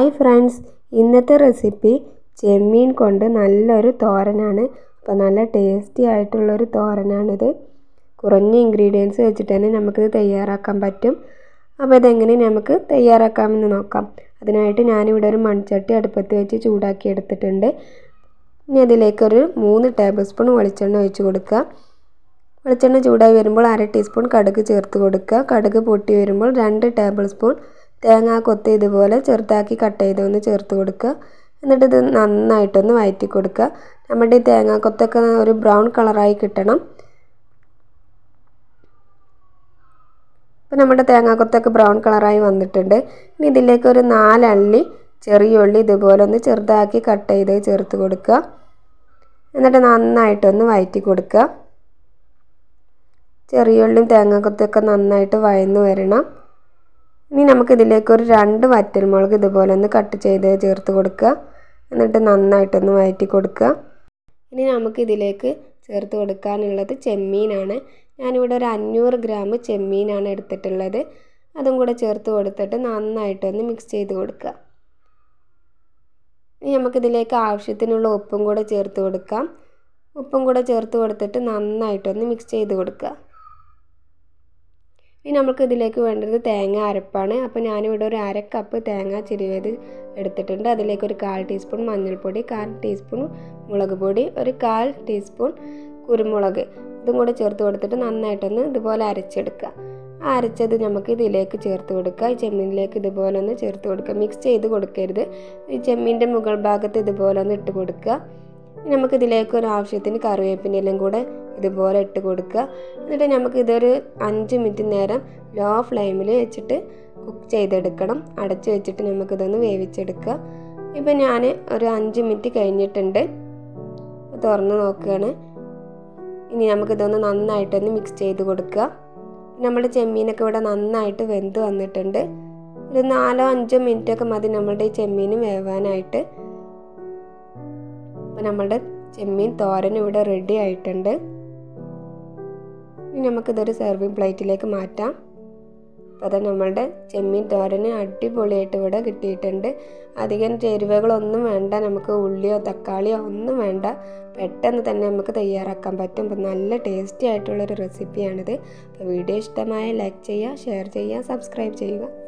hi friends ഇന്നത്തെ recipe ചെമ്മീൻ കൊണ്ട് നല്ലൊരു തോരനാണ് അപ്പോൾ നല്ല ടേസ്റ്റി ആയിട്ടുള്ളൊരു തോരനാണിത് കുറഞ്ഞ ഇൻഗ്രീഡിയൻസ് വെച്ചിട്ട് തന്നെ നമുക്കിത് തയ്യാറാക്കാൻ പറ്റും അപ്പോൾ ഇതെങ്ങനെ നമുക്ക് തയ്യാറാക്കാമെന്ന് നോക്കാം അതിനായിട്ട് ഞാനിവിടെ ഒരു മൺചട്ടി അടുപ്പത്ത് വെച്ച് ചൂടാക്കി എടുത്തിട്ടുണ്ട് ഇനി അതിലേക്കൊരു മൂന്ന് ടേബിൾ സ്പൂൺ വെളിച്ചെണ്ണ ഒഴിച്ച് കൊടുക്കുക വെളിച്ചെണ്ണ ചൂടായി വരുമ്പോൾ അര ടീസ്പൂൺ കടുക് ചേർത്ത് കൊടുക്കുക കടുക് പൊട്ടി വരുമ്പോൾ രണ്ട് ടേബിൾ സ്പൂൺ തേങ്ങാ കൊത്ത് ഇതുപോലെ ചെറുതാക്കി കട്ട് ചെയ്തൊന്ന് ചേർത്ത് കൊടുക്കുക എന്നിട്ട് ഇത് നന്നായിട്ടൊന്ന് വഴറ്റി കൊടുക്കുക നമ്മുടെ ഈ തേങ്ങാ കൊത്തൊക്കെ ഒരു ബ്രൗൺ കളറായി കിട്ടണം ഇപ്പോൾ നമ്മുടെ തേങ്ങാക്കൊത്തൊക്കെ ബ്രൗൺ കളറായി വന്നിട്ടുണ്ട് ഇനി ഇതിലേക്ക് ഒരു നാലള്ളി ചെറിയ ഉള്ളി ഇതുപോലെ ഒന്ന് ചെറുതാക്കി കട്ട് ചെയ്ത് ചേർത്ത് കൊടുക്കുക എന്നിട്ട് നന്നായിട്ടൊന്ന് വഴറ്റി കൊടുക്കുക ചെറിയ ഉള്ളിയും തേങ്ങാക്കൊത്തൊക്കെ നന്നായിട്ട് വഴന്ന് വരണം ഇനി നമുക്കിതിലേക്ക് ഒരു രണ്ട് വറ്റൽമുളക് ഇതുപോലെ ഒന്ന് കട്ട് ചെയ്ത് ചേർത്ത് കൊടുക്കുക എന്നിട്ട് നന്നായിട്ടൊന്ന് വഴറ്റി കൊടുക്കുക ഇനി നമുക്കിതിലേക്ക് ചേർത്ത് കൊടുക്കാനുള്ളത് ചെമ്മീനാണ് ഞാനിവിടെ ഒരു അഞ്ഞൂറ് ഗ്രാം ചെമ്മീനാണ് എടുത്തിട്ടുള്ളത് അതും കൂടെ ചേർത്ത് കൊടുത്തിട്ട് നന്നായിട്ടൊന്ന് മിക്സ് ചെയ്ത് കൊടുക്കുക ഇനി നമുക്കിതിലേക്ക് ആവശ്യത്തിനുള്ള ഉപ്പും കൂടെ ചേർത്ത് കൊടുക്കാം ഉപ്പും കൂടെ ചേർത്ത് കൊടുത്തിട്ട് നന്നായിട്ടൊന്ന് മിക്സ് ചെയ്ത് കൊടുക്കുക ഇനി നമുക്ക് ഇതിലേക്ക് വേണ്ടത് തേങ്ങ അരപ്പാണ് അപ്പോൾ ഞാനിവിടെ ഒരു അര കപ്പ് തേങ്ങ ചിരുവിയത് എടുത്തിട്ടുണ്ട് അതിലേക്ക് ഒരു കാൽ ടീസ്പൂൺ മഞ്ഞൾപ്പൊടി കാൽ ടീസ്പൂൺ മുളക് പൊടി ഒരു കാൽ ടീസ്പൂൺ കുരുമുളക് ഇതും കൂടെ ചേർത്ത് കൊടുത്തിട്ട് നന്നായിട്ടൊന്ന് ഇതുപോലെ അരച്ചെടുക്കുക ആ അരച്ചത് നമുക്ക് ഇതിലേക്ക് ചേർത്ത് കൊടുക്കുക ഈ ചെമ്മീനിലേക്ക് ഇതുപോലെ ഒന്ന് ചേർത്ത് കൊടുക്കുക മിക്സ് ചെയ്ത് കൊടുക്കരുത് ഈ ചെമ്മീൻ്റെ മുകൾ ഭാഗത്ത് ഇതുപോലെ ഒന്ന് ഇട്ട് കൊടുക്കുക നമുക്ക് ഇതിലേക്ക് ഒരു ആവശ്യത്തിന് കറിവേപ്പിനെല്ലാം കൂടെ ഇതുപോലെ ഇട്ട് കൊടുക്കുക എന്നിട്ട് നമുക്ക് ഇതൊരു അഞ്ച് മിനിറ്റ് നേരം ലോ ഫ്ലെയിമിൽ വെച്ചിട്ട് കുക്ക് ചെയ്തെടുക്കണം അടച്ച് വെച്ചിട്ട് നമുക്കിതൊന്ന് വേവിച്ചെടുക്കുക ഇപ്പം ഞാൻ ഒരു അഞ്ച് മിനിറ്റ് കഴിഞ്ഞിട്ടുണ്ട് തുറന്ന് നോക്കുകയാണ് ഇനി നമുക്കിതൊന്ന് നന്നായിട്ടൊന്ന് മിക്സ് ചെയ്ത് കൊടുക്കുക നമ്മുടെ ചെമ്മീനൊക്കെ ഇവിടെ നന്നായിട്ട് വെന്ത് വന്നിട്ടുണ്ട് ഒരു നാലോ അഞ്ചോ മിനിറ്റൊക്കെ മതി നമ്മളുടെ ഈ ചെമ്മീൻ വേവാനായിട്ട് അപ്പോൾ നമ്മുടെ ചെമ്മീൻ തോരൻ ഇവിടെ റെഡി ആയിട്ടുണ്ട് ഇനി നമുക്കിതൊരു സെർവിങ് പ്ലേറ്റിലേക്ക് മാറ്റാം അപ്പോൾ അത് നമ്മളുടെ ചെമ്മീൻ തോരന് അടിപൊളിയായിട്ട് ഇവിടെ കിട്ടിയിട്ടുണ്ട് അധികം ചേരുവകളൊന്നും വേണ്ട നമുക്ക് ഉള്ളിയോ തക്കാളിയോ ഒന്നും വേണ്ട പെട്ടെന്ന് തന്നെ നമുക്ക് തയ്യാറാക്കാൻ പറ്റും അപ്പോൾ നല്ല ടേസ്റ്റി ആയിട്ടുള്ളൊരു റെസിപ്പിയാണിത് അപ്പോൾ വീഡിയോ ഇഷ്ടമായ ലൈക്ക് ചെയ്യുക ഷെയർ ചെയ്യുക സബ്സ്ക്രൈബ് ചെയ്യുക